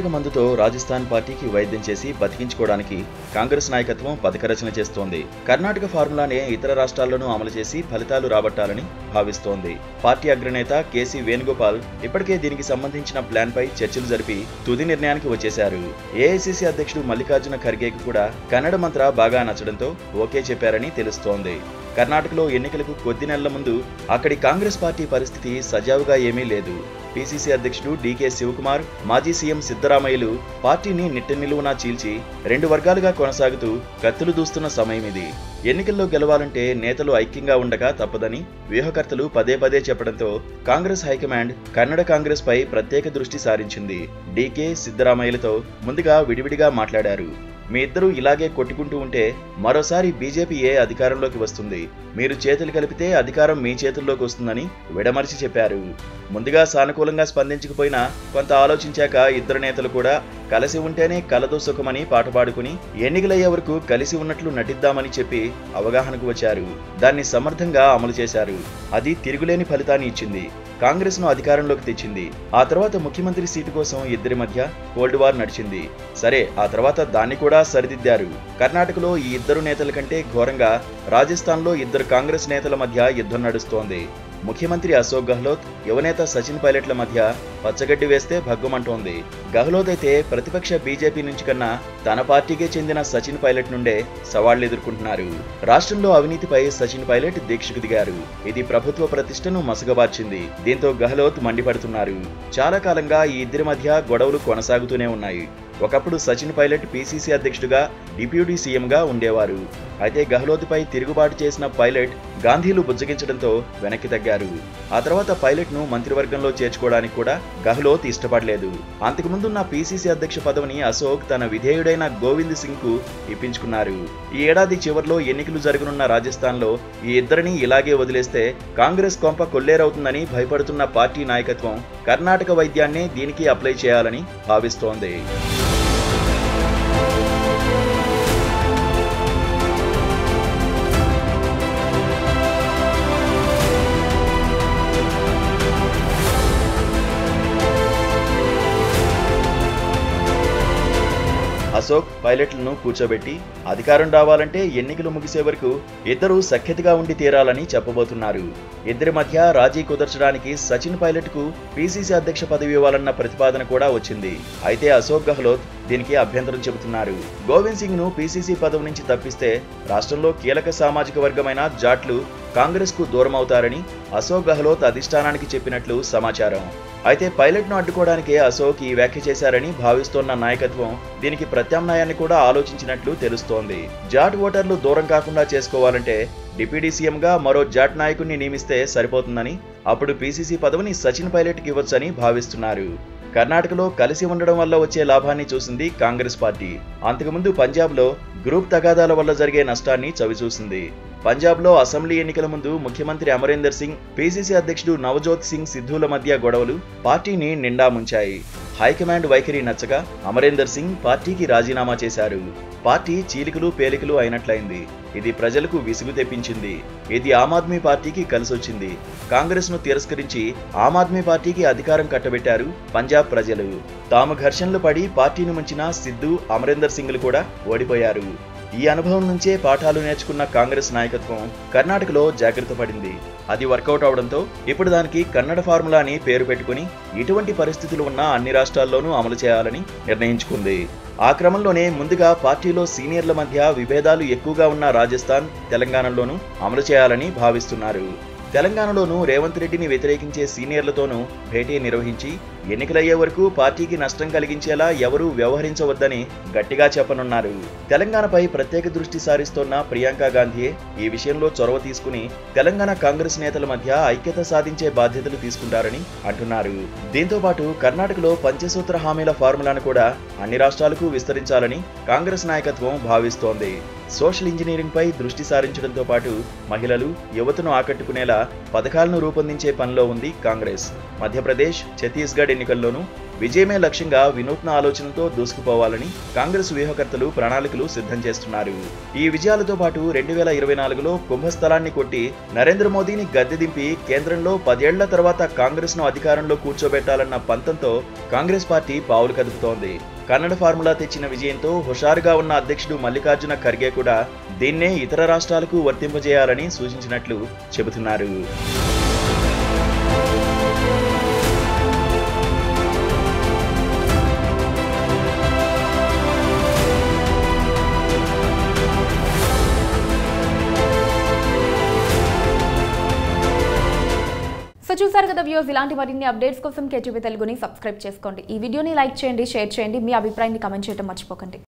కర్ణాటక మందుతో రాజస్థాన్ పార్టీకి వైద్యం చేసి బతికించుకోవడానికి కాంగ్రెస్ నాయకత్వం పథకరచన చేస్తోంది కర్ణాటక ఫార్ములానే ఇతర రాష్ట్రాల్లోనూ అమలు చేసి ఫలితాలు రాబట్టాలని భావిస్తోంది పార్టీ అగ్రనేత కేసీ వేణుగోపాల్ ఇప్పటికే దీనికి సంబంధించిన ప్లాన్ పై చర్చలు జరిపి తుది నిర్ణయానికి వచ్చేశారు ఏఐసిసి అధ్యక్షుడు మల్లికార్జున ఖర్గేకి కూడా కన్నడ మంత్ర బాగా నచ్చడంతో ఓకే చెప్పారని తెలుస్తోంది కర్ణాటకలో ఎన్నికలకు కొద్ది నెలల ముందు అక్కడి కాంగ్రెస్ పార్టీ పరిస్థితి సజావుగా ఏమీ లేదు పిసిసి అధ్యక్షుడు డీకే శివకుమార్ మాజీ సీఎం సిద్దరామయ్యలు పార్టీని నిట్ట నిలువునా చీల్చి రెండు వర్గాలుగా కొనసాగుతూ కత్తులు దూస్తున్న సమయం ఇది ఎన్నికల్లో గెలవాలంటే నేతలు ఐక్యంగా ఉండగా తప్పదని వ్యూహకర్తలు పదే పదే చెప్పడంతో కాంగ్రెస్ హైకమాండ్ కన్నడ కాంగ్రెస్ పై ప్రత్యేక దృష్టి సారించింది డీకే సిద్దరామయ్యలతో ముందుగా విడివిడిగా మాట్లాడారు మీ ఇద్దరూ ఇలాగే కొట్టుకుంటూ ఉంటే మరోసారి బీజేపీ ఏ అధికారంలోకి వస్తుంది మీరు చేతులు కలిపితే అధికారం మీ చేతుల్లోకి వస్తుందని విడమర్చి చెప్పారు ముందుగా సానుకూలంగా స్పందించకపోయినా కొంత ఆలోచించాక ఇద్దరు నేతలు కూడా కలిసి ఉంటేనే కలదో సుఖమని పాట పాడుకుని ఎన్నికలయ్యే వరకు కలిసి ఉన్నట్లు నటిద్దామని చెప్పి అవగాహనకు వచ్చారు దాన్ని సమర్థంగా అమలు చేశారు అది తిరుగులేని ఫలితాన్ని ఇచ్చింది కాంగ్రెస్ ను అధికారంలోకి తెచ్చింది ఆ తర్వాత ముఖ్యమంత్రి సీటు కోసం ఇద్దరి మధ్య కోల్డ్ వార్ నడిచింది సరే ఆ తర్వాత దాన్ని కూడా సరిదిద్దారు కర్ణాటకలో ఈ ఇద్దరు నేతల కంటే ఘోరంగా రాజస్థాన్లో ఇద్దరు కాంగ్రెస్ నేతల మధ్య యుద్ధం నడుస్తోంది ముఖ్యమంత్రి అశోక్ గెహ్లోత్ యువనేత సచిన్ పైలట్ల మధ్య పచ్చగడ్డి వేస్తే భగ్గుమంటోంది గెహ్లోత్ అయితే ప్రతిపక్ష బీజేపీ నుంచి కన్నా తన పార్టీకే చెందిన సచిన్ పైలట్ నుండే సవాళ్లు ఎదుర్కొంటున్నారు రాష్ట్రంలో అవినీతిపై సచిన్ పైలట్ దీక్షకు దిగారు ఇది ప్రభుత్వ ప్రతిష్టను మసగబార్చింది దీంతో గెహ్లోత్ మండిపడుతున్నారు చాలా కాలంగా ఈ ఇద్దరి మధ్య గొడవలు కొనసాగుతూనే ఉన్నాయి ఒకప్పుడు సచిన్ పైలట్ పీసీసీ అధ్యక్షుడిగా డిప్యూటీ సీఎంగా ఉండేవారు అయితే గెహ్లోత్పై తిరుగుబాటు చేసిన పైలట్ గాంధీలు బుజ్జగించడంతో వెనక్కి తగ్గారు ఆ తర్వాత పైలట్ ను మంత్రివర్గంలో చేర్చుకోవడానికి కూడా గెహ్లోత్ ఇష్టపడలేదు అంతకుముందున్న పీసీసీ అధ్యక్ష పదవిని అశోక్ తన విధేయుడైన గోవింద్ సింగ్ కు ఇప్పించుకున్నారు ఈ ఏడాది చివరిలో ఎన్నికలు జరగనున్న రాజస్థాన్లో ఈ ఇద్దరిని ఇలాగే వదిలేస్తే కాంగ్రెస్ కొంప కొల్లేరవుతుందని భయపడుతున్న పార్టీ నాయకత్వం కర్ణాటక వైద్యాన్నే దీనికి అప్లై చేయాలని భావిస్తోంది అశోక్ పైలట్లను కూర్చోబెట్టి అధికారం రావాలంటే ఎన్నికలు ముగిసే వరకు ఇద్దరు సఖ్యతగా ఉండి తీరాలని చెప్పబోతున్నారు ఇద్దరి మధ్య రాజీ కుదర్చడానికి సచిన్ పైలట్ కు పీసీసీ అధ్యక్ష పదవి ఇవ్వాలన్న ప్రతిపాదన కూడా వచ్చింది అయితే అశోక్ గెహ్లోత్ దీనికి అభ్యంతరం చెబుతున్నారు గోవింద్ సింగ్ ను పీసీసీ పదవి నుంచి తప్పిస్తే రాష్ట్రంలో కీలక సామాజిక వర్గమైన జాట్లు కాంగ్రెస్ కు దూరం అవుతారని అశోక్ గెహ్లోత్ అధిష్టానానికి చెప్పినట్లు సమాచారం అయితే పైలట్ ను అడ్డుకోవడానికే అశోక్ ఈ వ్యాఖ్య చేశారని భావిస్తోన్న నాయకత్వం దీనికి ప్రత్యామ్నాయాన్ని కూడా ఆలోచించినట్లు తెలుస్తోంది జాట్ ఓటర్లు దూరం కాకుండా చేసుకోవాలంటే డిప్యూటీ సీఎంగా మరో జాట్ నాయకుడిని నియమిస్తే సరిపోతుందని అప్పుడు పీసీసీ పదవిని సచిన్ పైలట్కి ఇవ్వొచ్చని భావిస్తున్నారు కర్ణాటకలో కలిసి ఉండడం వల్ల వచ్చే లాభాన్ని చూసింది కాంగ్రెస్ పార్టీ అంతకుముందు పంజాబ్లో గ్రూప్ తగాదాల వల్ల జరిగే నష్టాన్ని చవిచూసింది పంజాబ్లో అసెంబ్లీ ఎన్నికల ముందు ముఖ్యమంత్రి అమరేందర్ సింగ్ పీసీసీ అధ్యక్షుడు నవజోత్ సింగ్ సిద్ధుల మధ్య గొడవలు పార్టీని నిండా ముంచాయి హైకమాండ్ వైఖరి నచ్చగా అమరేందర్ సింగ్ పార్టీకి రాజీనామా చేశారు పార్టీ చీలికలు పేలికలు అయినట్లయింది ఇది ప్రజలకు విసుగు తెప్పించింది ఇది ఆమ్ ఆద్మీ పార్టీకి కలిసొచ్చింది కాంగ్రెస్ ను తిరస్కరించి ఆమ్ ఆద్మీ పార్టీకి అధికారం కట్టబెట్టారు పంజాబ్ ప్రజలు తాము ఘర్షణలు పడి పార్టీని ముంచిన సిద్ధు అమరేందర్ సింగ్లు కూడా ఓడిపోయారు ఈ అనుభవం నుంచే పాఠాలు నేర్చుకున్న కాంగ్రెస్ నాయకత్వం కర్ణాటకలో జాగ్రత్త పడింది అది వర్కౌట్ అవడంతో ఇప్పుడు దానికి కన్నడ ఫార్ములాని పేరు పెట్టుకుని ఇటువంటి పరిస్థితులు ఉన్న అన్ని రాష్ట్రాల్లోనూ అమలు చేయాలని నిర్ణయించుకుంది ఆ క్రమంలోనే ముందుగా పార్టీలో సీనియర్ల మధ్య విభేదాలు ఎక్కువగా ఉన్న రాజస్థాన్ తెలంగాణలోనూ అమలు చేయాలని భావిస్తున్నారు తెలంగాణలోనూ రేవంత్ రెడ్డిని వ్యతిరేకించే సీనియర్లతోనూ భేటీ నిర్వహించి ఎన్నికలయ్యే వరకు పార్టీకి నష్టం కలిగించేలా ఎవరూ వ్యవహరించవద్దని గట్టిగా చెప్పనున్నారు తెలంగాణపై ప్రత్యేక దృష్టి సారిస్తోన్న ప్రియాంక గాంధీయే ఈ విషయంలో చొరవ తీసుకుని తెలంగాణ కాంగ్రెస్ నేతల మధ్య ఐక్యత సాధించే బాధ్యతలు తీసుకుంటారని అంటున్నారు దీంతో పాటు కర్ణాటకలో పంచసూత్ర హామీల ఫార్ములాను కూడా అన్ని రాష్ట్రాలకు విస్తరించాలని కాంగ్రెస్ నాయకత్వం భావిస్తోంది సోషల్ ఇంజనీరింగ్ పై దృష్టి సారించడంతో పాటు మహిళలు యువతను ఆకట్టుకునేలా పథకాలను రూపొందించే పనిలో ఉంది కాంగ్రెస్ మధ్యప్రదేశ్ ఛత్తీస్గఢ్ ఛత్తీస్గఢ్ ఎన్నికల్లోనూ విజయమే లక్ష్యంగా వినూత్న ఆలోచనలతో దూసుకుపోవాలని కాంగ్రెస్ వ్యూహకర్తలు ప్రణాళికలు సిద్ధం చేస్తున్నారు ఈ విజయాలతో పాటు రెండు వేల ఇరవై నాలుగులో కుంభస్థలాన్ని కొట్టి నరేంద్ర మోదీని గద్దె దింపి కేంద్రంలో పదేళ్ల తర్వాత కాంగ్రెస్ ను అధికారంలో కూర్చోబెట్టాలన్న పంతంతో కాంగ్రెస్ పార్టీ పావులు కదుపుతోంది కన్నడ ఫార్ములా తెచ్చిన విజయంతో హుషారుగా ఉన్న అధ్యక్షుడు మల్లికార్జున ఖర్గే కూడా దీన్నే ఇతర రాష్ట్రాలకు వర్తింపజేయాలని సూచించినట్లు చెబుతున్నారు సో చూసారు కదా వ్యూస్ ఇలాంటి మరిన్ని అప్డేట్స్ కోసం కేటీవీ తెలుగుని సబ్స్క్రైబ్ చేసుకోండి ఈ వీడియోని లైక్ చేయండి షేర్ చేయండి మీ అభిప్రాయాన్ని కమెంట్ చేయడం మర్చిపోకండి